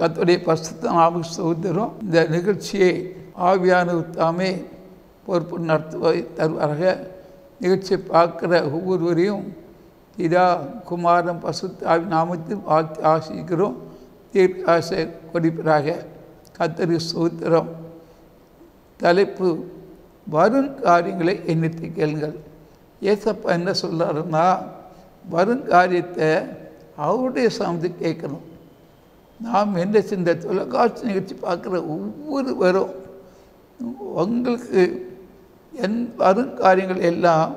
கத்துடைய பசுத்த நாம சகோதரம் இந்த நிகழ்ச்சியை ஆவியான தாமே பொறுப்பு நடத்துவதை தருவாராக நிகழ்ச்சியை பார்க்குற ஒவ்வொருவரையும் இதா குமாரன் பசுத்த ஆவி நாமத்தில் வாழ்த்து ஆசிக்கிறோம் தீர்க்க ஆசை கொடுப்பதாக கத்தரி சூத்திரம் தலைப்பு வரும் காரியங்களை எண்ணித்து கேளுங்கள் ஏசப்பா என்ன சொல்கிறாருன்னா வரும் காரியத்தை அவருடைய சார்ந்து கேட்கணும் நாம் என்ன இந்த தொலைக்காட்சி நிகழ்ச்சி பார்க்குற ஒவ்வொருவரும் உங்களுக்கு என் வரும் காரியங்கள் எல்லாம்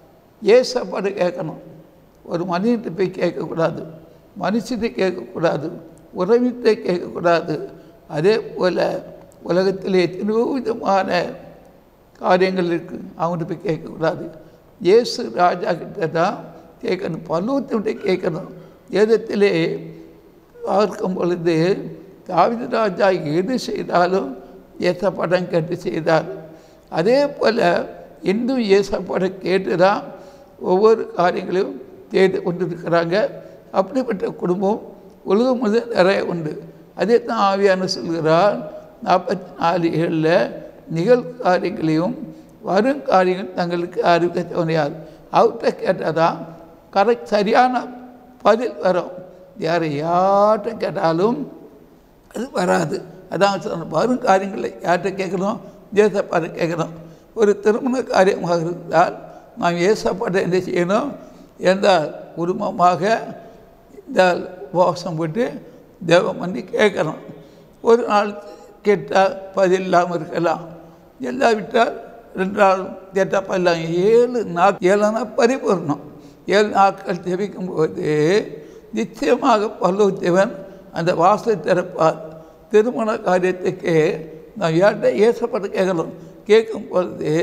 ஏசப்பாடு கேட்கணும் ஒரு மனிதத்தை போய் கேட்கக்கூடாது மனுஷத்தை கேட்கக்கூடாது உறவித்தை கேட்கக்கூடாது அதே போல் உலகத்தில் எத்தனையோ விதமான காரியங்கள் இருக்குது அவங்கள்ட்ட போய் கேட்கக்கூடாது இயேசு ராஜா கிட்ட தான் கேட்கணும் பல்லவத்திட்ட கேட்கணும் ஏதத்திலே பார்க்கும் பொழுது தாவித ராஜா எது செய்தாலும் ஏசப்படம் கேட்டு செய்தார் அதே போல் இன்னும் ஏசப்படம் கேட்டு தான் ஒவ்வொரு காரியங்களையும் தேடி கொண்டிருக்கிறாங்க அப்படிப்பட்ட குடும்பம் உலகம் முழுவதும் நிறைய உண்டு அதே தான் ஆவியான சொல்கிறார் நாற்பத்தி நாலு ஏழில் நிகழ் காரியங்களையும் வரும் காரியங்கள் தங்களுக்கு அறிவிக்க தோணியாது அவர்கிட்ட கேட்டால் தான் கரெக்ட் சரியான பதில் வரும் யாரை யார்கிட்ட கேட்டாலும் அது வராது அதான் சொன்ன வரும் காரியங்களை யார்கிட்ட கேட்கணும் ஏசப்பாடு கேட்கணும் ஒரு திருமண காரியமாக இருந்தால் நாம் ஏசப்பாட்டை என்ன செய்யணும் எந்த குடும்பமாக இந்த உபவாசம் போட்டு தேவம் பண்ணி கேட்கணும் ஒரு நாள் கேட்டால் பதில் இல்லாமல் இருக்கலாம் இல்லாவிட்டால் ரெண்டு நாள் கேட்டால் பதில் ஏழு நாள் ஏழு நாள் பரிபூர்ணம் ஏழு நாட்கள் ஜெபிக்கும் போது நிச்சயமாக பல்லவ தேவன் அந்த வாசலை திறப்பார் திருமண காரியத்துக்கு நான் யார்கிட்ட ஏசப்பட்டு கேட்கணும் கேட்கும் பொழுது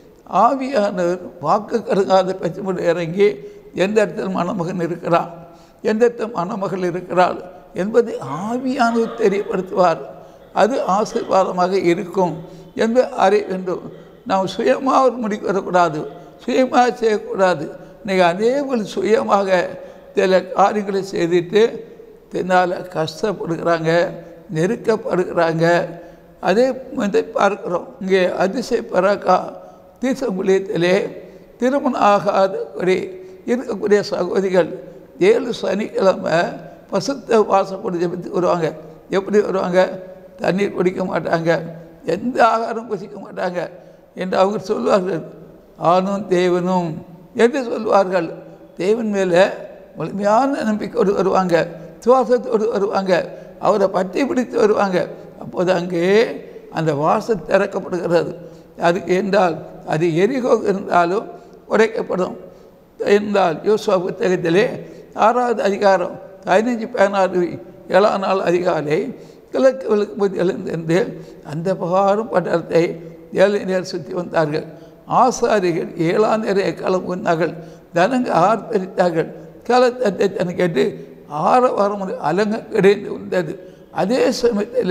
ஆவியானவர் வாக்கு கருங்காத பச்சைமுடி இறங்கி எந்த இடத்துல மணமகன் இருக்கிறான் எந்த இடத்துல மணமகள் இருக்கிறாள் என்பதை ஆவியானவர் தெரியப்படுத்துவார் அது ஆசீர்வாதமாக இருக்கும் என்று அறிய வேண்டும் நாம் சுயமாக ஒரு முடிவு வரக்கூடாது சுயமாக செய்யக்கூடாது நீங்கள் அதே போல் சுயமாக சில காரியங்களை செய்துட்டு பின்னால் கஷ்டப்படுகிறாங்க நெருக்கப்படுகிறாங்க அதே இதை பார்க்குறோம் இங்கே அதிசய பராக்கா தீர்த்தங்குளியத்திலே திருமணம் ஆகாத ஒரு இருக்கக்கூடிய சகோதரிகள் ஏழு சனிக்கிழமை பசுத்த வாசப்படி ஜபித்து வருவாங்க எப்படி வருவாங்க தண்ணீர் குடிக்க மாட்டாங்க எந்த ஆகாரம் புசிக்க மாட்டாங்க என்று அவங்க சொல்வார்கள் ஆணும் தேவனும் என்று சொல்வார்கள் தேவன் மேலே முழுமையான நம்பிக்கையோடு வருவாங்க சுவாசத்தோடு வருவாங்க அவரை பற்றி பிடித்து வருவாங்க அப்போது அங்கே அந்த வாசல் திறக்கப்படுகிறது அது என்றால் அது எரிகோ இருந்தாலும் உடைக்கப்படும் என்றால் யோசுவா புத்தகத்திலே ஆறாவது அதிகாரம் பதினஞ்சு பதினாறு ஏழாம் நாள் அதிகாலை கிழக்கு விளக்கும்போது எழுந்திருந்து அந்த பகாரும் பட்டணத்தை ஏழு நேர் சுற்றி வந்தார்கள் ஆசாரிகள் ஏழாம் நேர களம் உண்ணார்கள் தனங்க ஆர்ப்பரித்தார்கள் களத்தட்டை தன கேட்டு ஆற வாரம் அலங்க கிடைந்து வந்தது அதே சமயத்தில்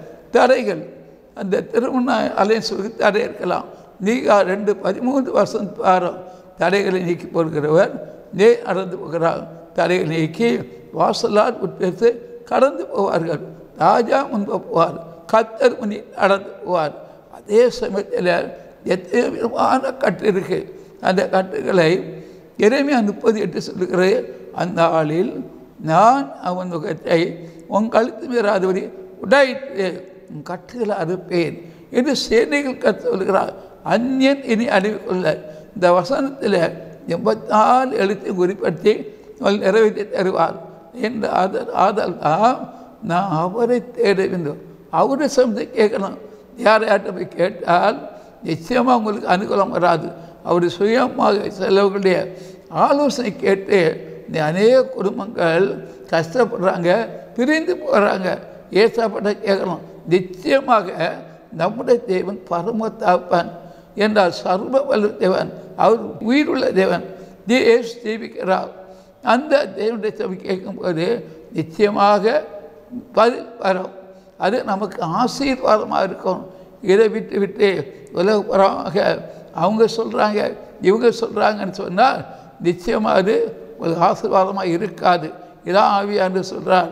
தடைகள் அந்த திருமண அலையன்ஸுக்கு தடை இருக்கலாம் நீகா ரெண்டு பதிமூன்று வருஷம் வாரம் தடைகளை நீக்கி போகிறவர் நே நடந்து போகிறார் தடைகளை நீக்கி வாசலால் உட்பேர்த்து கடந்து போவார்கள் ராஜா முன்பு போவார் கத்தர் முனி நடந்து போவார் அதே சமயத்தில் எத்தனை விதமான கட்டு இருக்கு அந்த கட்டுகளை இறைமையா முப்பது எட்டு சொல்லுகிற அந்த ஆளில் நான் அவன் முகத்தை உன் கழுத்து மீறாதவரை உடாயிட்டு உன் கட்டுகளை அறுப்பேன் என்று சேனைகள் கற்று சொல்கிறார் அந்நியன் இனி அணிவிக்கொள்ள இந்த வசனத்தில் எண்பத்தாறு எழுத்தை குறிப்பிட்டு அவள் நிறைவேற்றி தருவார் என்று ஆதல் ஆதல் தான் நான் அவரை தேட வேண்டும் அவரை சமத்தை கேட்கணும் யார் யார்கிட்ட போய் கேட்டால் நிச்சயமாக உங்களுக்கு அனுகூலம் வராது அவர் சுயமாக செலவுகளுடைய ஆலோசனை கேட்டு இந்த அநேக குடும்பங்கள் கஷ்டப்படுறாங்க பிரிந்து போகிறாங்க ஏசாப்பட்ட கேட்கணும் நிச்சயமாக நம்முடைய தேவன் பரம தாப்பன் என்றால் சர்வ வல்ல தேவன் அவர் உயிருள்ள தேவன் ஏசு ஜீவிக்கிறார் அந்த தேவனுடைய செவி கேட்கும்போது நிச்சயமாக பதில் வரும் அது நமக்கு ஆசீர்வாதமாக இருக்கும் இதை விட்டு விட்டு உலகப்புறமாக அவங்க சொல்கிறாங்க இவங்க சொல்கிறாங்கன்னு சொன்னால் நிச்சயமாக அது ஒரு ஆசீர்வாதமாக இருக்காது இதான் ஆவியாண்டு சொல்கிறார்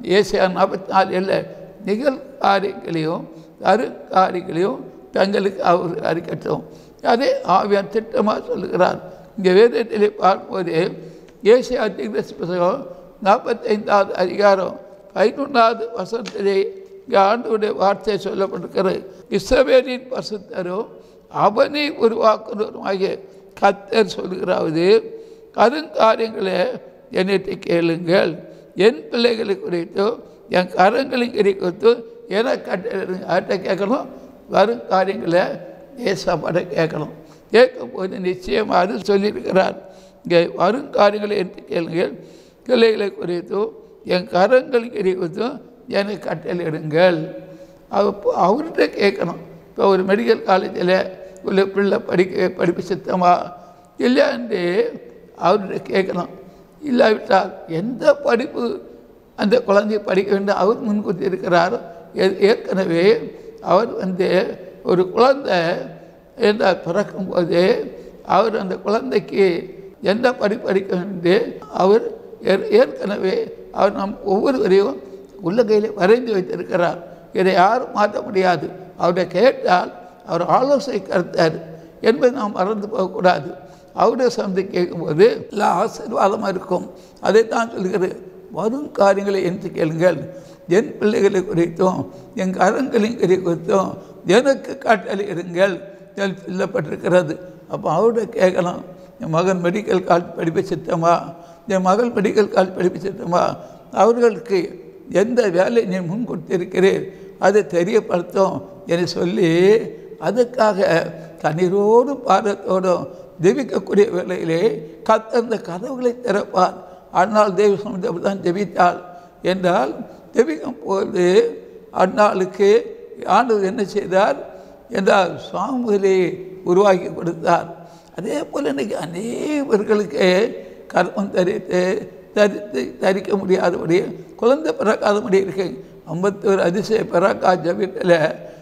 ஏசியா நாற்பத்தி நாலு இல்லை நிகழ் காரியங்களையும் அரு காரியங்களையும் தங்களுக்கு அவர் அறிக்கட்டும் அதே ஆவியான் திட்டமாக சொல்லுகிறார் இங்கே வேதத்திலே பார்க்கும்போது ஏசியா தீர்க்கதரிசி புத்தகம் நாற்பத்தைந்தாவது அதிகாரம் பதினொன்றாவது வசனத்திலே இங்கே ஆண்டவருடைய வார்த்தை சொல்லப்பட்டிருக்கிறது இஸ்ரவேலின் பசுத்தரும் அவனை உருவாக்குறவருமாகிய கத்தர் சொல்கிறாவது கருங்காரியங்களை என்னிட்டு கேளுங்கள் என் பிள்ளைகளை குறித்தோ என் கரங்களின் குறித்தோ என கட்ட ஆட்ட கேட்கணும் வரும் காரியங்களை ஏசப்பட கேட்கணும் கேட்கும்போது நிச்சயமாக அது சொல்லியிருக்கிறார் இங்கே வரும் காரியங்களை என்று கேளுங்கள் பிள்ளைகளை குறித்தும் என் கரங்களின் குறித்தும் எனக்கு கட்டளையிடுங்கள் அப்போ அவர்கிட்ட கேட்கணும் இப்போ ஒரு மெடிக்கல் காலேஜில் உள்ள பிள்ளை படிக்க படிப்பு சித்தமா இல்லையாண்டு அவர்கிட்ட கேட்கணும் இல்லாவிட்டால் எந்த படிப்பு அந்த குழந்தையை படிக்க வேண்டும் அவர் முன்கூட்டி இருக்கிறார் ஏ- ஏற்கனவே அவர் வந்து ஒரு குழந்தை என்ற பிறக்கும்போது அவர் அந்த குழந்தைக்கு எந்த படிப்பு படிக்க வேண்டும் அவர் ஏற்- ஏற்கனவே அவர் நம் ஒவ்வொருவரையும் உள்ளங்கையில் வரைந்து வைத்திருக்கிறார் இதை யாரும் மாற்ற முடியாது அவரை கேட்டால் அவர் ஆலோசனை கருத்தார் என்பதை நாம் மறந்து போகக்கூடாது அவருடைய சந்தை கேட்கும்போது எல்லா ஆசீர்வாதமாக இருக்கும் அதைத்தான் சொல்கிறது வரும் காரியங்களை என்று கேளுங்கள் என் பிள்ளைகளை குறித்தும் என் கரங்களின் குறித்தும் எனக்கு காட்டளி இருங்கள் என்று சொல்லப்பட்டிருக்கிறது அப்போ அவர்கிட்ட கேட்கலாம் என் மகன் மெடிக்கல் காலேஜ் படிப்பு சித்தமா என் மகள் மெடிக்கல் காலேஜ் படிப்பு சித்தமா அவர்களுக்கு எந்த வேலை நீ முன் கொடுத்திருக்கிறீர் அதை தெரியப்படுத்தும் என்று சொல்லி அதுக்காக கண்ணீரோடும் பாரத்தோடும் ஜெபிக்கக்கூடிய வேளையிலே கத்த அந்த கதவுகளை திறப்பார் அண்ணாள் தேவி சமுதிரம் தான் ஜெபித்தாள் என்றால் ஜெபிக்கும் போது அண்ணாளுக்கு ஆண்டவர் என்ன செய்தார் என்றால் சாமுகளை உருவாக்கி கொடுத்தார் அதே போல் இன்னைக்கு அநேகர்களுக்கு கர்மம் தரித்து தரித்து தரிக்க முடியாதபடி குழந்தை பிறக்காதபடி இருக்கு ஐம்பத்தோரு அதிசய பிறக்கா ஜபித்தில்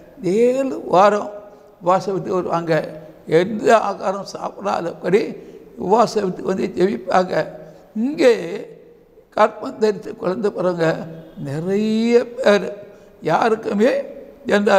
ஏழு வாரம் உபவாசம் விட்டு வருவாங்க எந்த ஆகாரம் சாப்பிடாதபடி உபவாசம் விட்டு வந்து ஜெபிப்பாங்க இங்கே கற்பம் தரித்து குழந்தை பிறங்க நிறைய பேர் யாருக்குமே எந்த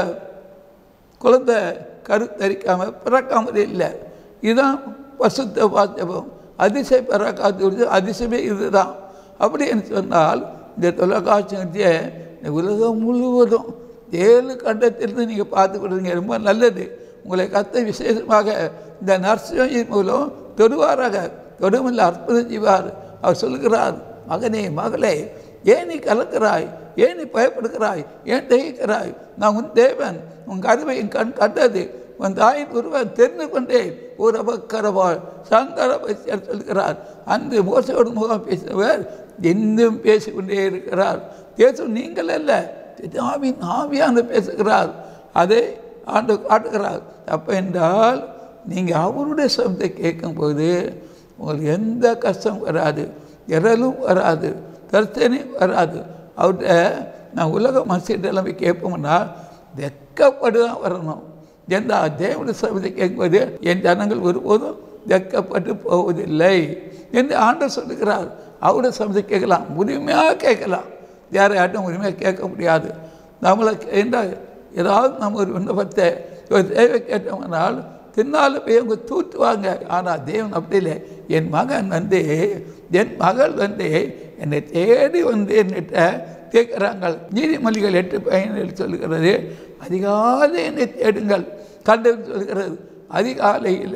குழந்தை கருத்தரிக்காமல் பிறக்காமல் இல்லை இதுதான் பசுத்த வாசபம் அதிசய பிறக்காது அதிசயமே இதுதான் அப்படின்னு சொன்னால் இந்த தொலைக்காட்சி இந்த உலகம் முழுவதும் ஏழு கண்டத்திலிருந்து நீங்கள் பார்த்துக்கிடுங்க ரொம்ப நல்லது உங்களை கத்த விசேஷமாக இந்த நர்சிங் மூலம் தொடுவாராக தொடுமில்ல அற்புதம் செய்வார் அவர் சொல்கிறார் மகனே மகளே ஏன் நீ கலக்கிறாய் ஏன் நீ பயப்படுகிறாய் ஏன் தகிக்கிறாய் நான் உன் தேவன் உன் கருவை என் கண் கண்டது உன் தாயின் ஒருவன் தெரிந்து கொண்டேன் ஒரு அபக்கரவாள் சங்கர சொல்கிறார் அன்று மோசோடு முகம் பேசினவர் இன்னும் பேசிக்கொண்டே இருக்கிறார் பேசும் நீங்கள் அல்ல ஆவின் ஆவியான பேசுகிறார் அதை ஆண்டு காட்டுகிறார் அப்போ என்றால் நீங்கள் அவருடைய சப்தத்தை கேட்கும்போது உங்களுக்கு எந்த கஷ்டம் வராது இரலும் வராது பிரச்சனையும் வராது அவர்கிட்ட நான் உலக மனுஷன் போய் கேட்போம்னா வெக்கப்பட்டு தான் வரணும் எந்த தேவனுடைய சபத்தை கேட்கும்போது என் ஜனங்கள் ஒருபோதும் வெக்கப்பட்டு போவதில்லை என்று ஆண்டவர் சொல்லுகிறார் அவருடைய சபத்தை கேட்கலாம் உரிமையாக கேட்கலாம் யாரையாட்டும் உரிமையாக கேட்க முடியாது நம்மளை என்ன ஏதாவது நம்ம ஒரு விண்ணப்பத்தை ஒரு தேவை கேட்டோம்னால் தின்னால போய் அவங்க தூத்துவாங்க ஆனால் தேவன் அப்படி இல்லை என் மகன் வந்து என் மகள் வந்து என்னை தேடி வந்து என்னிட்ட கேட்குறாங்க நீதிமொழிகள் எட்டு பயனில் சொல்லுகிறது அதிகாலை என்னை தேடுங்கள் கண்டு சொல்கிறது அதிகாலையில்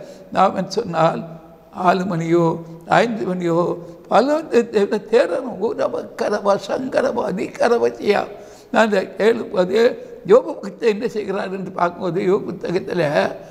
நாம் சொன்னால் ஆறு மணியோ ஐந்து மணியோ பல தேடணும் ஊரவ கரவா சங்கரவா அதிகரவசியா நான் இந்த கேளும்போது யோக புத்தகத்தை என்ன செய்கிறார் என்று பார்க்கும்போது யோக புத்தகத்தில்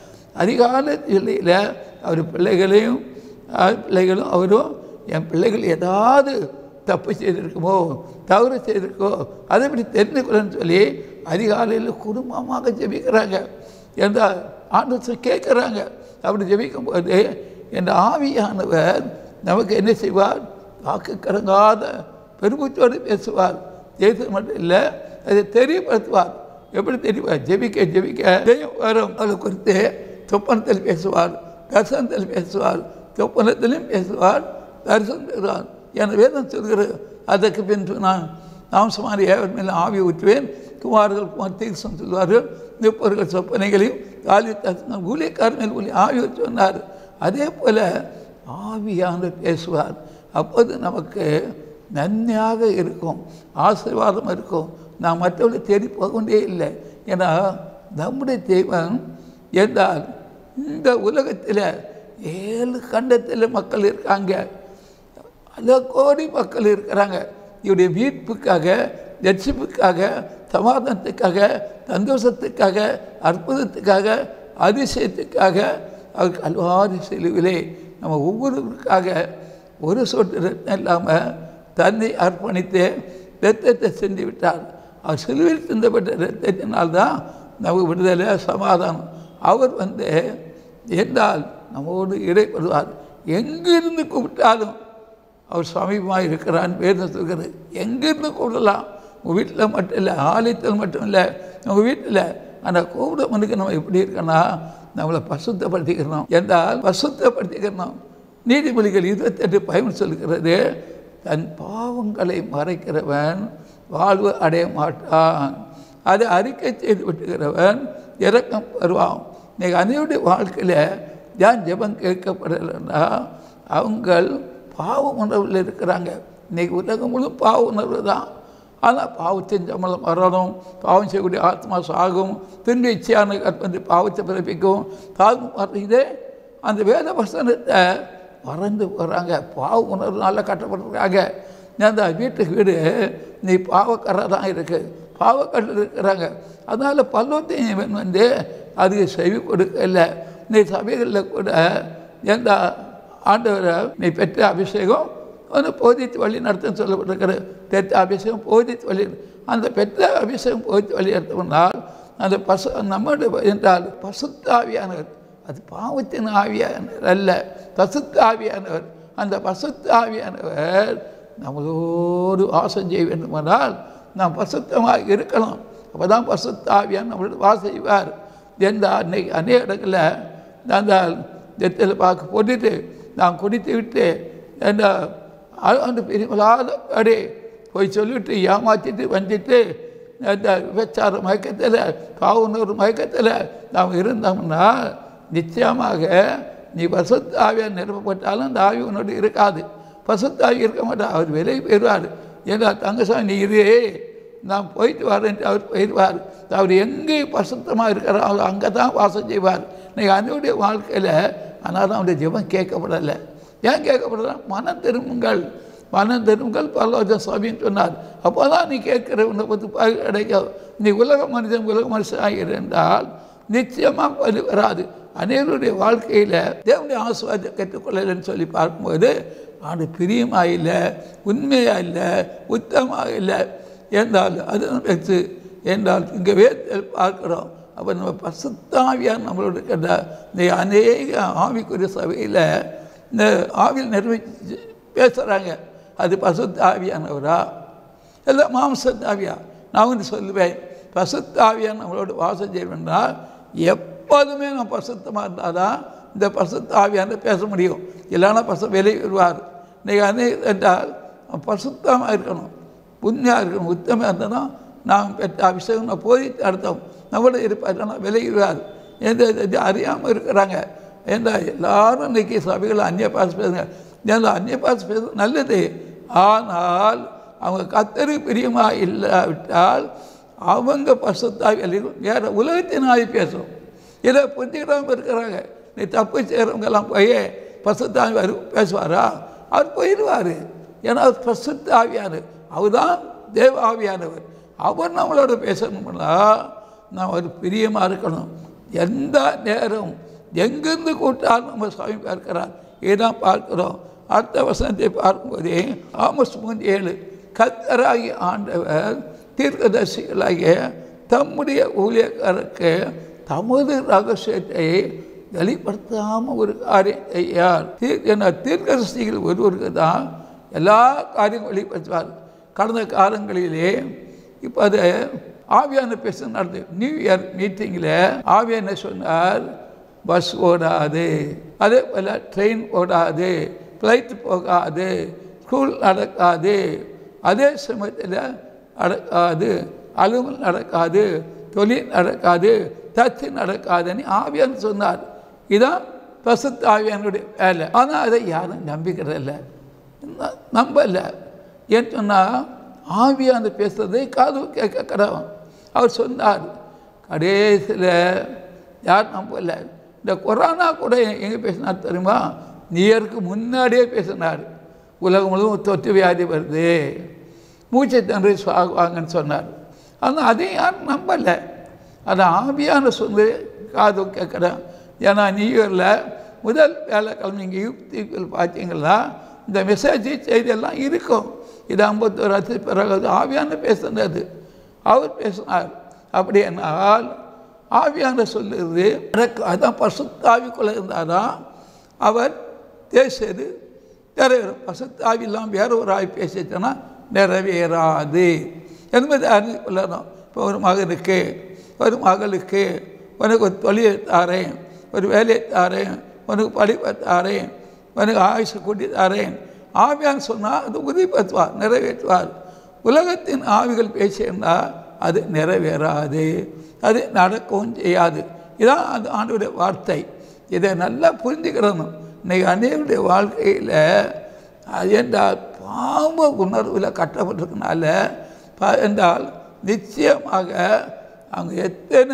அதிகால நிலையில் அவர் பிள்ளைகளையும் பிள்ளைகளும் அவரும் என் பிள்ளைகள் ஏதாவது தப்பு செய்திருக்குமோ தவறு செய்திருக்கோ அதை இப்படி தெரிந்து கொள்ளன்னு சொல்லி அதிகாலையில் குடும்பமாக ஜெபிக்கிறாங்க எந்த ஆண்டு கேட்குறாங்க அப்படி ஜெபிக்கும் போது என் ஆவியானவர் நமக்கு என்ன செய்வார் வாக்கு கடங்காத பெருமூச்சோடு பேசுவார் பேசுவது மட்டும் இல்லை அதை தெரியப்படுத்துவார் எப்படி தெரியுவார் ஜெபிக்க ஜெபிக்க ஜெயம் வரும் அதை குறித்து சொப்பனத்தில் பேசுவார் தரிசனத்தில் பேசுவார் சொப்பனத்திலும் பேசுவார் தரிசனம் பேசுவார் என வேதம் சொல்கிறது அதற்கு பின்பு நான் நாம் சுமாரி ஏவர் மேலே ஆவி ஊற்றுவேன் குமார்கள் குமார் தீர்சம் சொல்வார்கள் நிற்பவர்கள் சொப்பனைகளையும் காலி ஊழியக்காரர் மேல் ஊழி ஆவி ஊற்றி சொன்னார் அதே போல் ஆவியானவர் பேசுவார் அப்போது நமக்கு நன்மையாக இருக்கும் ஆசீர்வாதம் இருக்கும் நாம் மற்றவர்களை தேடி போக கொண்டே இல்லை ஏன்னா நம்முடைய தெய்வம் என்றால் இந்த உலகத்தில் ஏழு கண்டத்தில் மக்கள் இருக்காங்க பல கோடி மக்கள் இருக்கிறாங்க இவருடைய மீட்புக்காக ரட்சிப்புக்காக சமாதானத்துக்காக சந்தோஷத்துக்காக அற்புதத்துக்காக அதிசயத்துக்காக அவர் கல்வாரி செலுவிலே நம்ம ஒவ்வொருவருக்காக ஒரு சொட்டு ரத்தம் இல்லாமல் தன்னை அர்ப்பணித்து ரத்தத்தை சென்று விட்டார் அவர் சிலுவையில் சிந்தப்பட்ட ரத்தத்தினால்தான் நமக்கு விடுதலை சமாதானம் அவர் வந்து என்றால் நம்மோடு இடைப்படுவார் எங்கிருந்து கூப்பிட்டாலும் அவர் சமீபமாக இருக்கிறான் வேதம் சொல்கிறது எங்கிருந்து கூப்பிடலாம் உங்கள் வீட்டில் மட்டும் இல்லை ஆலயத்தில் மட்டும் இல்லை உங்கள் வீட்டில் ஆனால் கூப்பிடவனுக்கு நம்ம எப்படி இருக்கணும் நம்மளை பசுத்தப்படுத்திக்கிறோம் என்றால் பசுத்தப்படுத்திக்கிறோம் நீதிமொழிகள் இருபத்தெட்டு பயன் சொல்கிறது தன் பாவங்களை மறைக்கிறவன் வாழ்வு அடைய மாட்டான் அதை அறிக்கை செய்து விட்டுகிறவன் இறக்கம் வருவான் இன்னைக்கு அனைவருடைய வாழ்க்கையில் ஏன் ஜெபம் கேட்கப்படலைன்னா அவங்கள் பாவ உணர்வில் இருக்கிறாங்க இன்றைக்கி உலகம் முழு பாவ உணர்வு தான் ஆனால் பாவத்தின் சம்பளம் வரணும் பாவம் செய்யக்கூடிய ஆத்மா சாகும் திரும்பி இச்சையான கற்பனை பாவத்தை பிறப்பிக்கும் தாகும் இதே அந்த வேத வசனத்தை மறந்து போகிறாங்க பாவ உணர்வுனால கட்டப்பட்டிருக்காங்க அந்த வீட்டுக்கு வீடு நீ பாவக்கரை தான் இருக்குது பாவக்கல் இருக்கிறாங்க அதனால் பல்லவத்தையும் வந்து அதுக்கு செவி கொடுக்கல நீ சபைகளில் கூட எந்த ஆண்டவரை நீ பெற்ற அபிஷேகம் வந்து போதித்து வழி நடத்துன்னு சொல்லப்பட்டிருக்கிறது பெற்ற அபிஷேகம் போதித்து வழி அந்த பெற்ற அபிஷேகம் போதித்து வழி நடத்தினால் அந்த பசு நம்முடைய என்றால் பசுத்தாவியானவர் அது பாவத்தின் ஆவியானவர் அல்ல பசுத்த ஆவியானவர் அந்த பசுத்த ஆவியானவர் நம்மளோடு வாசம் செய்ய வேண்டுமானால் நாம் பசுத்தமாக இருக்கணும் அப்போ தான் பசுத்த ஆவியான் நம்மளோட வாசம் செய்வார் எந்த அன்னைக்கு அநேக இடங்களில் அந்த நெத்தில் பார்க்க போட்டுட்டு நான் குடித்து விட்டு என்ன அந்த பெரியவளாத அடே போய் சொல்லிவிட்டு ஏமாற்றிட்டு வந்துட்டு அந்த விபச்சார மயக்கத்தில் பாவுனூர் மயக்கத்தில் நாம் இருந்தோம்னா நிச்சயமாக நீ பசுத்த ஆவியாக நிரப்பப்பட்டாலும் அந்த ஆவி உன்னோடு இருக்காது பசுத்த ஆவி இருக்க மாட்டார் அவர் விலகி போயிடுவார் ஏன்னா தங்கசாமி நீ இரு நான் போயிட்டு வரேன்ட்டு அவர் போயிடுவார் அவர் எங்கே பசுத்தமாக இருக்கிறாரோ அங்கே தான் வாசம் செய்வார் நீங்கள் அதனுடைய வாழ்க்கையில் ஆனால் தான் அவருடைய ஜெபம் கேட்கப்படலை ஏன் கேட்கப்படல மனம் திரும்புங்கள் மனம் திரும்புங்கள் பரலோக சுவாமின்னு சொன்னார் அப்போ தான் நீ கேட்குற உன்னை பற்றி கிடைக்கும் நீ உலக மனிதன் உலக மனுஷன் இருந்தால் நிச்சயமாக பலி வராது அனைவருடைய வாழ்க்கையில் தேவனுடைய ஆசுவாதத்தை கற்றுக்கொள்ளலைன்னு சொல்லி பார்க்கும்போது ஆண்டு பிரியமாக இல்லை உண்மையாக இல்லை உத்தமாக இல்லை என்றால் அது வச்சு என்றால் இங்கே வேத்தில் பார்க்குறோம் அப்போ நம்ம பசுத்தாவியாக நம்மளோட கேட்ட இந்த அநேக ஆவிக்குரிய சபையில் இந்த ஆவியில் நிர்வகிச்சு பேசுகிறாங்க அது பசுத்தாவியானவரா இல்லை மாம்சத்தாவியா நான் வந்து சொல்லுவேன் பசுத்தாவியான் நம்மளோட வாசம் செய்ய வேண்டாம் எப்போதுமே நான் பசுத்தமாக இருந்தால் தான் இந்த பசுத்தாவியான பேச முடியும் இல்லைன்னா பசு விலை வருவார் இன்றைக்கி அநே என்றால் பசுத்தமாக இருக்கணும் உண்மையாக இருக்கணும் உத்தமாக இருந்தனா நாம் பெற்ற அபிஷேகம் நான் போய் அர்த்தம் நம்மளோட இருப்பார் ஆனால் விலகிடுவார் எந்த இது அறியாமல் இருக்கிறாங்க ஏன்னா எல்லாரும் இன்றைக்கி சபைகள் அந்நிய பாச பேசுங்க ஏன்னா அந்நிய பாச பேச நல்லது ஆனால் அவங்க கத்தரு பிரியமாக இல்லாவிட்டால் அவங்க பசுத்தாவி வேறு உலகத்தினாய் பேசும் இதை புரிஞ்சுக்கிடாமல் இருக்கிறாங்க நீ தப்பு செய்கிறவங்கெல்லாம் போய் பசுத்தாவி வரு பேசுவாரா அவர் போயிடுவார் ஏன்னா அவர் பசுத்தாவியானவர் அவர் தான் தேவ ஆவியானவர் அவர் நம்மளோட பேசணும்னா நாம் ஒரு பிரியமாக இருக்கணும் எந்த நேரம் எங்கேருந்து கூட்டாலும் நம்ம சுவாமி பார்க்கிறார் இதான் பார்க்கிறோம் அடுத்த வசனத்தை பார்க்கும்போதே ஆமஸ் மூன்று ஏழு கத்தராகி ஆண்டவர் தீர்க்கதரிசிகளாகிய தம்முடைய ஊழியக்காரருக்கு தமது ரகசியத்தை வெளிப்படுத்தாமல் ஒரு காரியம் செய்யார் தீர்க்க தீர்க்கதரிசிகள் ஒருவருக்கு தான் எல்லா காரியங்களும் வெளிப்படுத்துவார் கடந்த காலங்களிலே இப்போ அது ஆவியான பேச நடந்தது நியூ இயர் மீட்டிங்கில் ஆவியான சொன்னார் பஸ் ஓடாது அதே போல் ட்ரெயின் ஓடாது ஃப்ளைட் போகாது ஸ்கூல் நடக்காது அதே சமயத்தில் நடக்காது அலுவல் நடக்காது தொழில் நடக்காது தத்து நடக்காதுன்னு ஆவியான்னு சொன்னார் இதான் பசுத்த ஆவியானுடைய வேலை ஆனால் அதை யாரும் நம்பிக்கிறதில்ல ந- நம்பல ஏன்னு சொன்னால் ஆவியான பேசுறதை காது கேட்க கடவுள் அவர் சொன்னார் கடைசியில் யார் நம்பல இந்த கொரோனா கூட எங்கே பேசினார் தெரியுமா நியருக்கு முன்னாடியே பேசினார் உலகம் முழுவதும் தொற்று வியாதி வருது மூச்சை தன்று வாங்கன்னு சொன்னார் ஆனால் அதையும் யாரும் நம்பலை அது ஆவியான சொல்லு காது கேட்குறேன் ஏன்னா நியூ முதல் வேலைக்கிழமை இங்கே யூடியூப்பில் பார்த்தீங்களா இந்த மெசேஜ் செய்தியெல்லாம் இருக்கும் இது ஐம்பத்தோரு வருஷத்துக்கு பிறகு ஆவியான பேசுனது அவர் பேசினார் அப்படி என்னால் ஆவியான சொல்லுறது எனக்கு அதான் பசுத்தாவிக்குள்ளே இருந்தாராம் அவர் பேசுறது நிறைவேறும் பசுத்தாவி இல்லாமல் வேற ஒரு ஆவி பேசிச்சுன்னா நிறைவேறாது என்பதை அறிந்து கொள்ளணும் இப்போ ஒரு மகனுக்கு ஒரு மகளுக்கு உனக்கு ஒரு தொழிலை தாரேன் ஒரு வேலையை தாரேன் உனக்கு படிப்பை தாரேன் உனக்கு ஆயுஷை கூட்டி தாரேன் ஆவியான்னு சொன்னால் அது உறுதிப்படுத்துவார் நிறைவேற்றுவார் உலகத்தின் ஆவிகள் பேசியிருந்தால் அது நிறைவேறாது அது நடக்கவும் செய்யாது இதான் அந்த ஆண்டுடைய வார்த்தை இதை நல்லா புரிஞ்சுக்கிறணும் இன்னைக்கு அநேகருடைய வாழ்க்கையில் அது என்றால் பாவ உணர்வில் கட்டப்பட்டிருக்கனால ப- என்றால் நிச்சயமாக அவங்க எத்தனை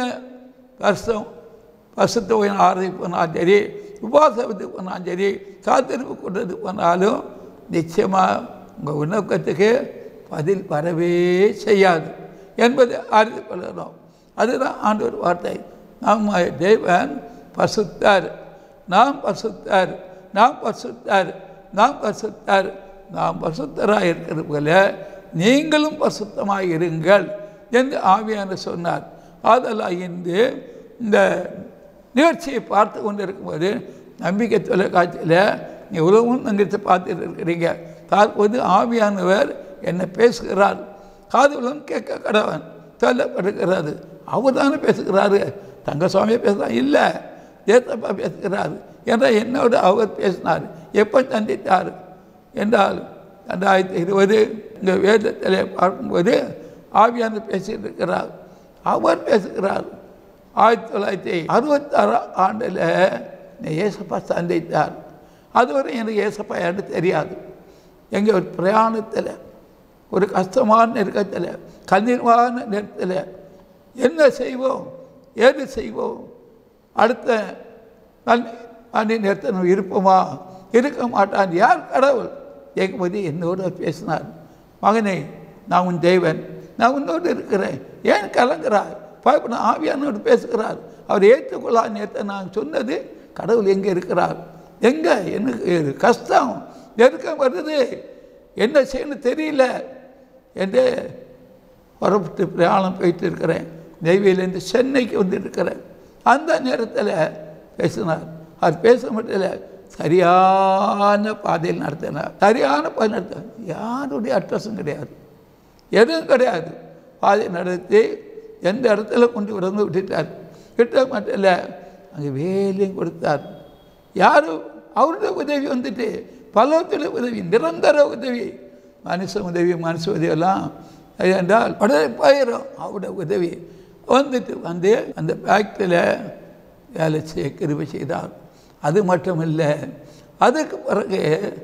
வருஷம் பசுத்தோய் ஆராய்ச்சி போனாலும் சரி உபாசத்துக்கு போனாலும் சரி காத்திருப்பு கொண்டது போனாலும் நிச்சயமாக உங்கள் விண்ணப்பத்துக்கு பதில் வரவே செய்யாது என்பதை அறிந்து கொள்ளணும் அதுதான் ஆண்டவர் வார்த்தை நம்ம தேவன் பசுத்தார் நாம் பசுத்தார் நாம் பசுத்தார் நாம் பசுத்தார் நாம் பசுத்தராக இருக்கிறது போல நீங்களும் பசுத்தமாக இருங்கள் என்று ஆவியான சொன்னார் அதெல்லாம் இன்று இந்த நிகழ்ச்சியை பார்த்து கொண்டு இருக்கும்போது நம்பிக்கை தொலைக்காட்சியில் நீ உலகம் நிகழ்ச்சி பார்த்துட்டு இருக்கிறீங்க பார்ப்பது ஆவியானவர் என்ன பேசுகிறார் காதுகளும் கேட்க கடவன் சொல்லப்படுகிறது அவர் தானே பேசுகிறாரு தங்கசுவாமியை பேசுகிறார் இல்லை ஏத்தப்பா பேசுகிறார் என்ற என்னோடு அவர் பேசினார் எப்போ சந்தித்தார் என்றால் ரெண்டாயிரத்தி இருபது இந்த வேதத்தில் பார்க்கும்போது ஆவியான பேசிட்டு இருக்கிறார் அவர் பேசுகிறார் ஆயிரத்தி தொள்ளாயிரத்தி அறுபத்தாறாம் ஆண்டில் ஏசப்பா சந்தித்தார் அதுவரை எனக்கு ஏசப்பா யாருன்னு தெரியாது எங்கே ஒரு பிரயாணத்தில் ஒரு கஷ்டமான நெருக்கத்தில் கண்ணீர்வான நேரத்தில் என்ன செய்வோம் ஏது செய்வோம் அடுத்த அன்னி நேரத்தில் நம்ம இருப்போமா இருக்க மாட்டான் யார் கடவுள் கேட்கும்போது என்னோடு பேசினார் மகனே நான் உன் தேவன் நான் உன்னோடு இருக்கிறேன் ஏன் கலங்குறாய் பயப்பட ஆவியானோடு பேசுகிறார் அவர் ஏற்றுக்கொள்ளா நேரத்தை நான் சொன்னது கடவுள் எங்கே இருக்கிறார் எங்கே எனக்கு கஷ்டம் நெருக்கம் வருது என்ன செய்யணும் தெரியல என்று புறப்பட்டு பிரயாணம் போயிட்டு இருக்கிறேன் நெய்வேலியிலேருந்து சென்னைக்கு வந்து இருக்கிறேன் அந்த நேரத்தில் பேசினார் அவர் பேச மட்டும் இல்லை சரியான பாதையில் நடத்தினார் சரியான பாதை நடத்தினார் யாருடைய அட்ரஸும் கிடையாது எதுவும் கிடையாது பாதை நடத்தி எந்த இடத்துல கொண்டு விருந்து விட்டுட்டார் விட்ட மட்டும் இல்லை அங்கே வேலையும் கொடுத்தார் யாரும் அவருடைய உதவி வந்துட்டு பலவத்தில் உதவி நிரந்தர உதவி மனுஷ உதவி மனுஷ உதவியெல்லாம் அது என்றால் உடனே போயிடும் அவருடைய உதவி வந்துட்டு வந்து அந்த ஃபேக்டரியில் வேலை செய்ய கிருபை செய்தார் அது மட்டும் இல்லை அதுக்கு பிறகு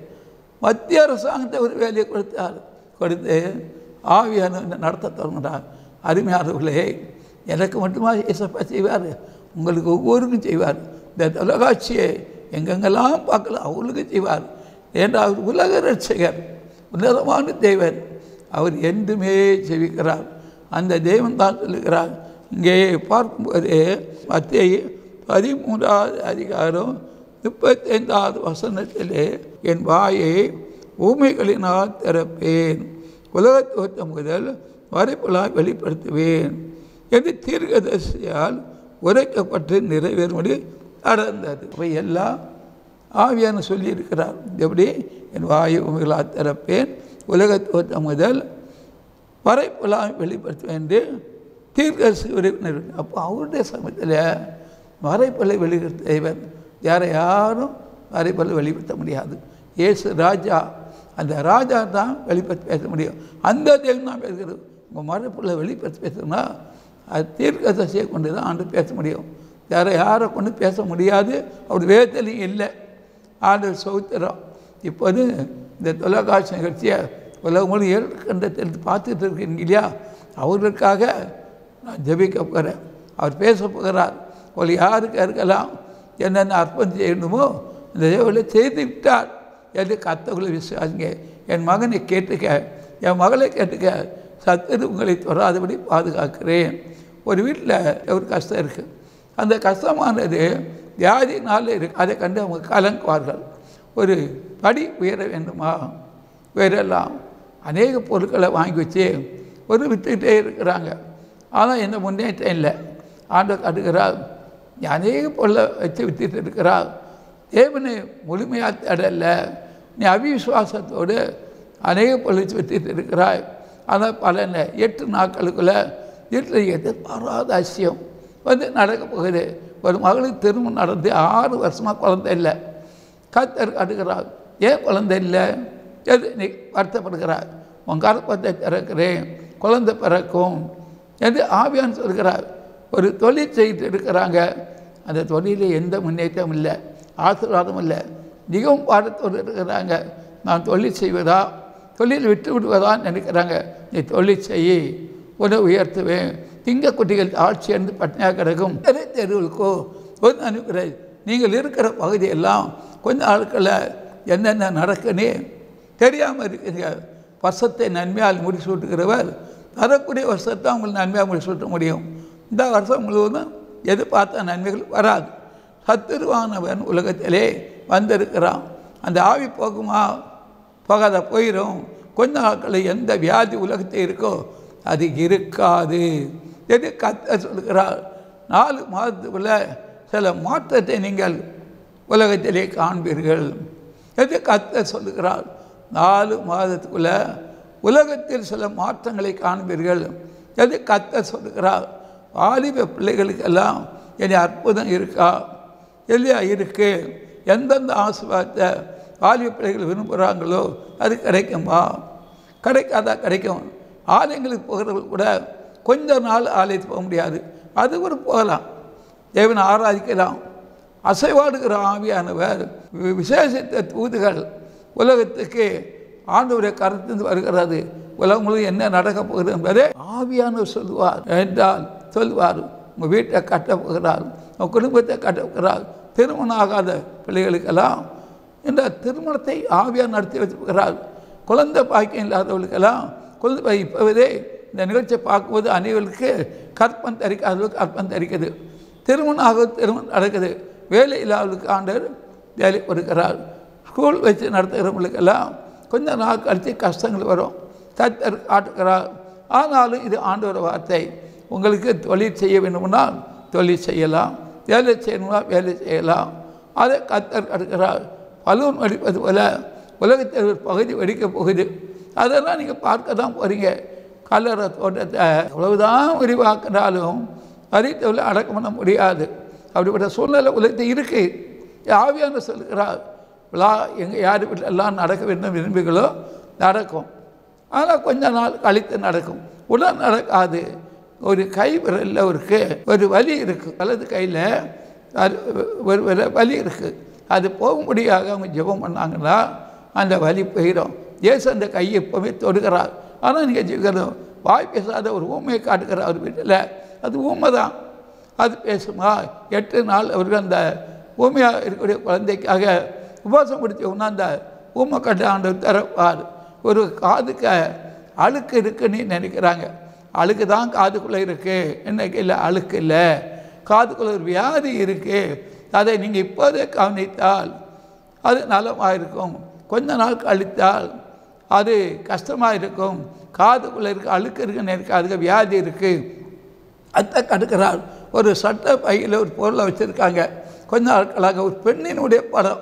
மத்திய அரசாங்கத்தை ஒரு வேலையை கொடுத்தார் கொடுத்து ஆவியான நடத்த தொடங்கினார் அருமையானவர்களே எனக்கு மட்டுமா ஏசப்பா செய்வார் உங்களுக்கு ஒவ்வொருக்கும் செய்வார் இந்த தொலைக்காட்சியை எங்கெங்கெல்லாம் பார்க்கலாம் அவர்களுக்கு செய்வார் ஏன்னா அவர் உலக ரட்சகர் உன்னதமான தேவன் அவர் என்றுமே செவிக்கிறார் அந்த தெய்வம் தான் சொல்லுகிறார் இங்கே பார்க்கும்போது மத்திய பதிமூன்றாவது அதிகாரம் முப்பத்தைந்தாவது வசனத்திலே என் வாயை ஊமைகளினால் திறப்பேன் உலகத்தோற்றம் முதல் வரைப்புலாய் வெளிப்படுத்துவேன் என்று தீர்க்கதரிசியால் உரைக்கப்பட்டு நிறைவேறும்படி நடந்தது இவை எல்லாம் ஆவியான சொல்லியிருக்கிறார் எப்படி என் வாயு உமைகளால் திறப்பேன் உலகத்தோற்றம் முதல் வரைப்புலாம் வெளிப்படுத்துவேன் என்று தீர்க்கரசு உறுப்பினர் அப்போ அவருடைய சமயத்தில் வரைப்பலை வெளிப்படுத்த தேவன் யாரை யாரும் வரைப்பலை வெளிப்படுத்த முடியாது இயேசு ராஜா அந்த ராஜா தான் வெளிப்படுத்தி பேச முடியும் அந்த தெய்வம் தான் பேசுகிறது உங்கள் மறுப்பில் வெளிப்படுத்தி பேசணும்னா அது தீர்க்க தசையை கொண்டு தான் ஆண்டு பேச முடியும் வேறு யாரை கொண்டு பேச முடியாது அப்படி வேதத்துலையும் இல்லை ஆண்டு சௌத்திரம் இப்போது இந்த தொலைக்காட்சி நிகழ்ச்சியை உலக மொழி ஏற்கண்டத்தில் பார்த்துட்டு இருக்கீங்க இல்லையா அவர்களுக்காக நான் ஜெபிக்க போகிறேன் அவர் பேச போகிறார் ஒரு யாருக்கு இருக்கலாம் என்னென்ன அர்ப்பணம் செய்யணுமோ இந்த தேவையில் செய்து விட்டார் என்று கத்தவங்களை விசுவாசிங்க என் மகனை கேட்டுக்க என் மகளை கேட்டுக்க சத்துரு உங்களை தொடாதபடி பாதுகாக்கிறேன் ஒரு வீட்டில் ஒரு கஷ்டம் இருக்குது அந்த கஷ்டமானது வியாதினால இருக்கு அதை கண்டு அவங்க கலங்குவார்கள் ஒரு படி உயர வேண்டுமா உயரலாம் அநேக பொருட்களை வாங்கி வச்சு ஒரு விற்றுக்கிட்டே இருக்கிறாங்க ஆனால் எந்த முன்னேற்றம் இல்லை ஆண்டு காட்டுகிறார் நீ அநேக பொருளை வச்சு விற்றுட்டு இருக்கிறார் தேவனை முழுமையாக தேடல நீ அவிசுவாசத்தோடு அநேக பொருளை வச்சு விற்றுட்டு இருக்கிறாய் ஆனால் பலன எட்டு நாட்களுக்குள்ள வீட்டில் எதிர்பாராத அதிசயம் வந்து நடக்க போகுது ஒரு மகளுக்கு திருமணம் நடந்து ஆறு வருஷமாக குழந்தை இல்லை கத்தர் அடுக்கிறார் ஏன் குழந்தை இல்லை எது நீ வருத்தப்படுகிறார் உன் கருப்பத்தை திறக்கிறேன் குழந்தை பிறக்கும் எது ஆவியான்னு சொல்கிறார் ஒரு தொழில் செய்து இருக்கிறாங்க அந்த தொழிலில் எந்த முன்னேற்றம் இல்லை ஆசீர்வாதம் இல்லை மிகவும் பாடத்தோடு இருக்கிறாங்க நான் தொழில் செய்வதா தொழில் விட்டு விடுவதான்னு நினைக்கிறாங்க நீ தொழில் செய் உன்னை உயர்த்துவேன் திங்க குட்டிகள் ஆட்சி என்று பட்டினியாக கிடக்கும் தெரு தெருவுக்கோ ஒன்று அனுப்புகிறேன் நீங்கள் இருக்கிற பகுதியெல்லாம் கொஞ்ச நாட்களில் என்னென்ன நடக்குன்னு தெரியாமல் இருக்குங்க வருஷத்தை நன்மையால் முடிச்சு விட்டுக்கிறவர் தரக்கூடிய வருஷத்தை உங்களுக்கு நன்மையாக முடிச்சு விட்ட முடியும் இந்த வருஷம் முழுவதும் எதிர்பார்த்த நன்மைகள் வராது சத்துருவானவன் உலகத்திலே வந்திருக்கிறான் அந்த ஆவி போகுமா போகாத போயிடும் கொஞ்ச நாட்களில் எந்த வியாதி உலகத்தில் இருக்கோ அது இருக்காது என்று கத்த சொல்கிறார் நாலு மாதத்துக்குள்ள சில மாற்றத்தை நீங்கள் உலகத்திலே காண்பீர்கள் என்று கத்த சொல்லுகிறார் நாலு மாதத்துக்குள்ள உலகத்தில் சில மாற்றங்களை காண்பீர்கள் என்று கத்த சொல்லுகிறார் வாலிப பிள்ளைகளுக்கெல்லாம் இனி அற்புதம் இருக்கா இல்லையா இருக்கு எந்தெந்த ஆசீர்வாதத்தை வாலிப பிள்ளைகள் விரும்புகிறாங்களோ அது கிடைக்குமா கிடைக்காதா கிடைக்கும் ஆலயங்களுக்கு போகிறவர்கள் கூட கொஞ்ச நாள் ஆலயத்துக்கு போக முடியாது அது கூட போகலாம் தேவனை ஆராதிக்கலாம் அசைவாடுகிற ஆவியானவர் வி- விசேஷித்த தூதுகள் உலகத்துக்கு ஆண்டவருடைய கருத்து வருகிறது உலகம் முழுவதும் என்ன நடக்கப் போகிறது என்பதை ஆவியானவர் சொல்லுவார் என்றால் சொல்லுவார் உங்கள் வீட்டை கட்டப் போகிறார் உங்கள் குடும்பத்தை கட்டப் போகிறார் திருமணம் ஆகாத பிள்ளைகளுக்கெல்லாம் இந்த திருமணத்தை ஆவியார் நடத்தி வச்சிருக்கிறார் குழந்தை பாக்கியம் இல்லாதவர்களுக்கெல்லாம் குழந்தை பாக்கியம் இப்போதே இந்த நிகழ்ச்சியை பார்க்கும்போது அனைவருக்கு கற்பம் தரிக்காதவர்களுக்கு கற்பம் தரிக்குது திருமணம் ஆக திருமணம் நடக்குது வேலை இல்லாதவர்களுக்கு ஆண்டவர் வேலை கொடுக்கிறார் ஸ்கூல் வச்சு நடத்துகிறவங்களுக்கெல்லாம் கொஞ்ச நாள் கழித்து கஷ்டங்கள் வரும் கத்தர் காட்டுகிறார் ஆனாலும் இது ஆண்டவர் வார்த்தை உங்களுக்கு தொழில் செய்ய வேண்டும்னால் தொழில் செய்யலாம் வேலை செய்யணும்னா வேலை செய்யலாம் அதை கத்தர் அடுக்கிறார் பலூன் வெடிப்பது போல உலகத்தில் ஒரு பகுதி வெடிக்கப் போகுது அதெல்லாம் நீங்கள் பார்க்க தான் போகிறீங்க கல்லறை தோட்டத்தை எவ்வளவுதான் விரிவாக்கினாலும் வரித்தவளை அடக்கம் பண்ண முடியாது அப்படிப்பட்ட சூழ்நிலை உலகத்தில் இருக்குது ஆவியான சொல்கிறார் விழா எங்கே யார் வீட்டில் எல்லாம் நடக்க வேண்டும் விரும்புகளோ நடக்கும் ஆனால் கொஞ்ச நாள் கழித்து நடக்கும் உடல் நடக்காது ஒரு கை விரலில் ஒருக்கு ஒரு வலி இருக்குது வலது கையில் அது ஒரு ஒரு வலி இருக்குது அது போகும்படியாக அவங்க ஜெபம் பண்ணாங்கன்னா அந்த வலி போயிடும் இயேசு அந்த கையை எப்போவுமே தொடுகிறார் ஆனால் நீங்கள் ஜீவிக்கணும் வாய் பேசாத ஒரு ஊமையை காட்டுகிறார் அவர் வீட்டில் அது ஊமை தான் அது பேசுமா எட்டு நாள் அவர்கள் அந்த ஊமையாக இருக்கக்கூடிய குழந்தைக்காக உபவாசம் முடித்தவொன்னா அந்த ஊமை கட்ட ஆண்டவர் திறப்பார் ஒரு காதுக்க அழுக்கு இருக்குன்னு நினைக்கிறாங்க அழுக்கு தான் காதுக்குள்ளே இருக்குது இன்னைக்கு இல்லை அழுக்கு இல்லை காதுக்குள்ளே ஒரு வியாதி இருக்குது அதை நீங்கள் இப்போதே கவனித்தால் அது நலமாக இருக்கும் கொஞ்ச நாள் கழித்தால் அது கஷ்டமாக இருக்கும் காதுக்குள்ளே இருக்க அழுக்கு இருக்குன்னு நினைக்க அதுக்கு வியாதி இருக்குது அத்தை கடுக்கிறார் ஒரு சட்ட பையில் ஒரு பொருளை வச்சுருக்காங்க கொஞ்ச நாட்களாக ஒரு பெண்ணினுடைய படம்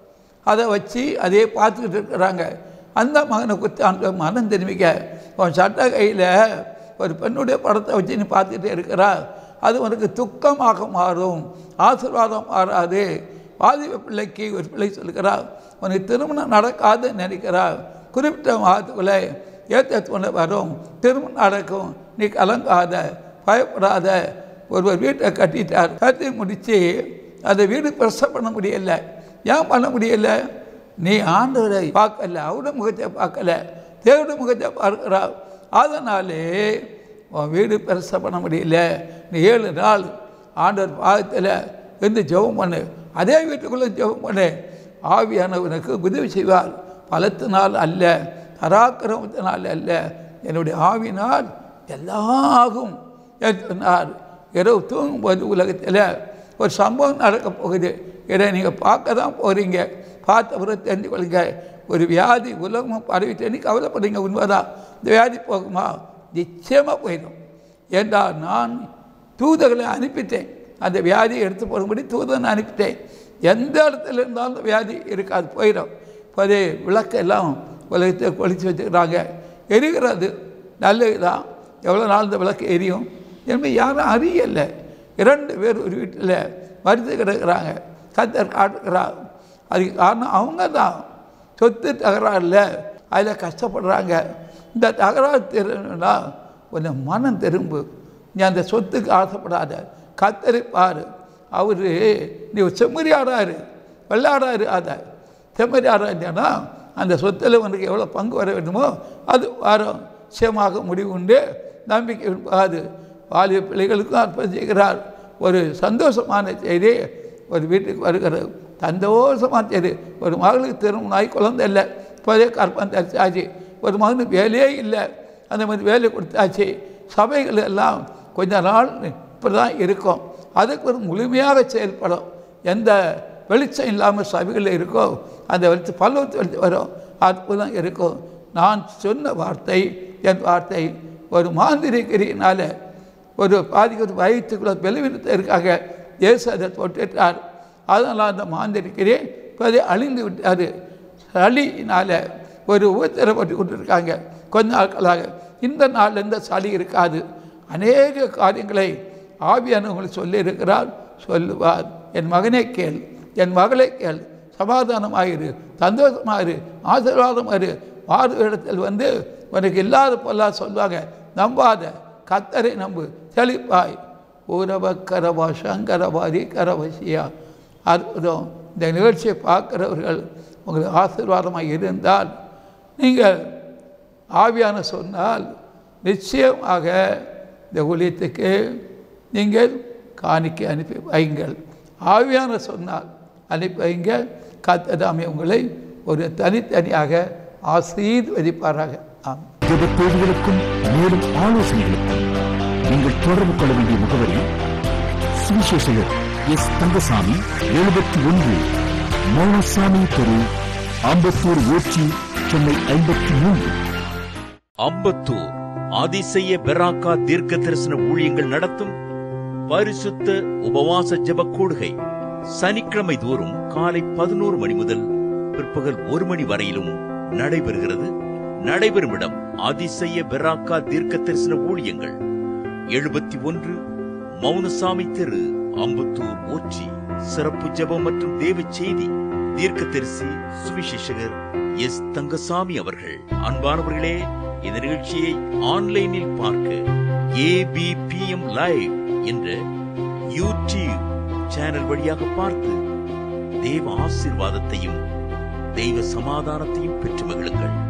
அதை வச்சு அதே பார்த்துக்கிட்டு இருக்கிறாங்க அந்த மகனை குத்தி அந்த மனம் தெரிவிக்க உன் சட்ட கையில் ஒரு பெண்ணுடைய படத்தை வச்சு நீ பார்த்துக்கிட்டே இருக்கிறா அது உனக்கு துக்கமாக மாறும் ஆசீர்வாதம் மாறாது வாலிப பிள்ளைக்கு ஒரு பிள்ளை சொல்லுகிறார் உனக்கு திருமணம் நடக்காதுன்னு நினைக்கிறா குறிப்பிட்ட மாதத்துக்குள்ளே ஏற்ற துணை வரும் திருமணம் நடக்கும் நீ கலங்காத பயப்படாத ஒருவர் வீட்டை கட்டிட்டார் கட்டி முடித்து அந்த வீடு பிரசவம் பண்ண முடியல ஏன் பண்ண முடியல நீ ஆண்டவரை பார்க்கல அவருடைய முகத்தை பார்க்கல தேவனுடைய முகத்தை பார்க்கிறார் அதனாலே உன் வீடு பெருசாக பண்ண முடியல நீ ஏழு நாள் ஆண்டவர் பாகத்தில் இருந்து ஜெபம் பண்ணு அதே வீட்டுக்குள்ளே ஜெபம் பண்ணு ஆவியானவனுக்கு உதவி செய்வார் பலத்தினால் அல்ல பராக்கிரமத்தினால் அல்ல என்னுடைய ஆவினால் எல்லாம் ஆகும் என்று சொன்னார் இரவு தூங்கும்போது உலகத்தில் ஒரு சம்பவம் நடக்க போகுது இதை நீங்கள் பார்க்க தான் போகிறீங்க பார்த்த பிறகு தெரிஞ்சு கொள்ளுங்க ஒரு வியாதி உலகமும் பரவிட்டேன்னு கவலைப்படுங்க உண்மைதான் இந்த வியாதி போகுமா நிச்சயமாக போயிடும் ஏண்டா நான் தூதர்களை அனுப்பிட்டேன் அந்த வியாதியை எடுத்து போடும்படி தூதனை அனுப்பிட்டேன் எந்த இடத்துல இருந்தாலும் அந்த வியாதி இருக்காது போயிடும் இப்போ அதே விளக்கெல்லாம் உலகத்தை கொளித்து வச்சுக்கிறாங்க எரிகிறது நல்லது தான் எவ்வளோ நாள் இந்த விளக்கு எரியும் என்பது யாரும் அறியலை இரண்டு பேர் ஒரு வீட்டில் மறுத்து கிடக்கிறாங்க கத்தர் காட்டுக்கிறார் அதுக்கு காரணம் அவங்க தான் சொத்து தகராறில் அதில் கஷ்டப்படுறாங்க இந்த தகராறு திரும்பினா கொஞ்சம் மனம் திரும்பு நீ அந்த சொத்துக்கு ஆசைப்படாத கத்தரை பாரு அவர் நீ ஒரு செம்மறியாடாரு வெள்ளாடாரு அதை செம்மறியாடுறா அந்த சொத்தில் உனக்கு எவ்வளோ பங்கு வர வேண்டுமோ அது வரும் நிச்சயமாக முடிவு உண்டு நம்பிக்கை உண்டாது வாலிப பிள்ளைகளுக்கும் அர்ப்பணம் செய்கிறார் ஒரு சந்தோஷமான செய்தி ஒரு வீட்டுக்கு வருகிறது சந்தோஷமான செய்தி ஒரு மகளுக்கு திருமணம் ஆகி குழந்தை இல்லை இப்போதே கற்பம் தரிசாச்சு ஒரு மகனுக்கு வேலையே இல்லை அந்த மாதிரி வேலை கொடுத்தாச்சு சபைகள் எல்லாம் கொஞ்ச நாள் இப்படி தான் இருக்கும் அதுக்கு ஒரு முழுமையாக செயல்படும் எந்த வெளிச்சம் இல்லாமல் சபைகளில் இருக்கோ அந்த வெளிச்சம் பல்லவத்து வெளிச்சம் வரும் அற்புதம் இருக்கும் நான் சொன்ன வார்த்தை என் வார்த்தை ஒரு மாந்திரிக்கிறியினால் ஒரு பாதிக்கு ஒரு வயிற்றுக்குள்ள பலவீனத்தை இருக்காங்க இயேசு அதை தொட்டுட்டார் அதனால் அந்த மாந்திரிக்கிறே இப்போதே அழிந்து விட்டார் சளியினால் ஒரு உபத்திரப்பட்டு கொண்டிருக்காங்க கொஞ்ச நாட்களாக இந்த நாள் எந்த சளி இருக்காது அநேக காரியங்களை ஆவியானவங்களை சொல்லியிருக்கிறார் சொல்லுவார் என் மகனே கேள் என் மகளை கேள் சமாதானமாயிரு சந்தோஷமாயிரு ஆசீர்வாதமாயிரு மாறு இடத்தில் வந்து உனக்கு இல்லாத பொல்லா சொல்லுவாங்க நம்பாத கத்தரை நம்பு செழிப்பாய் ஊரவ கரவா சங்கரவாரி கரவசியா அற்புதம் இந்த நிகழ்ச்சியை பார்க்குறவர்கள் உங்களுக்கு ஆசீர்வாதமாக இருந்தால் நீங்கள் ஆவியான சொன்னால் நிச்சயமாக இந்த ஊழியத்துக்கு நீங்கள் காணிக்கை அனுப்பி வைங்கள் ஆவியான சொன்னால் அனுப்பி வைங்க கத்ததாமே உங்களை ஒரு தனித்தனியாக ஆசீர்வதிப்பாராக ஆம் ஜெப தேவைகளுக்கும் மேலும் ஆலோசனைகளுக்கும் நீங்கள் தொடர்பு கொள்ள வேண்டிய முகவரி சுவிசேஷகர் எஸ் தங்கசாமி எழுபத்தி ஒன்று மௌனசாமி தெரு ஆம்பத்தூர் ஊர்ச்சி சென்னை ஐம்பத்தி மூன்று அம்பத்தூர் ஆதிசைய பெராக்கா தீர்க்க தரிசன ஊழியங்கள் நடத்தும் பரிசுத்த உபவாச ஜெப கூடுகை சனிக்கிழமை தோறும் காலை பதினோரு மணி முதல் பிற்பகல் ஒரு மணி வரையிலும் நடைபெறுகிறது நடைபெறும் இடம் ஆதிசைய பெராக்கா தீர்க்க தரிசன ஊழியங்கள் எழுபத்தி ஒன்று மௌனசாமி தெரு அம்பத்தூர் ஓச்சி சிறப்பு ஜெபம் மற்றும் தேவ செய்தி தீர்க்க தரிசி சுவிசேஷகர் எஸ் தங்கசாமி அவர்கள் அன்பானவர்களே இந்த நிகழ்ச்சியை ஆன்லைனில் பார்க்க ஏபிபிஎம் லைவ் என்ற யூடியூப் சேனல் வழியாக பார்த்து தெய்வ ஆசீர்வாதத்தையும் தெய்வ சமாதானத்தையும் பெற்று மகிழுங்கள்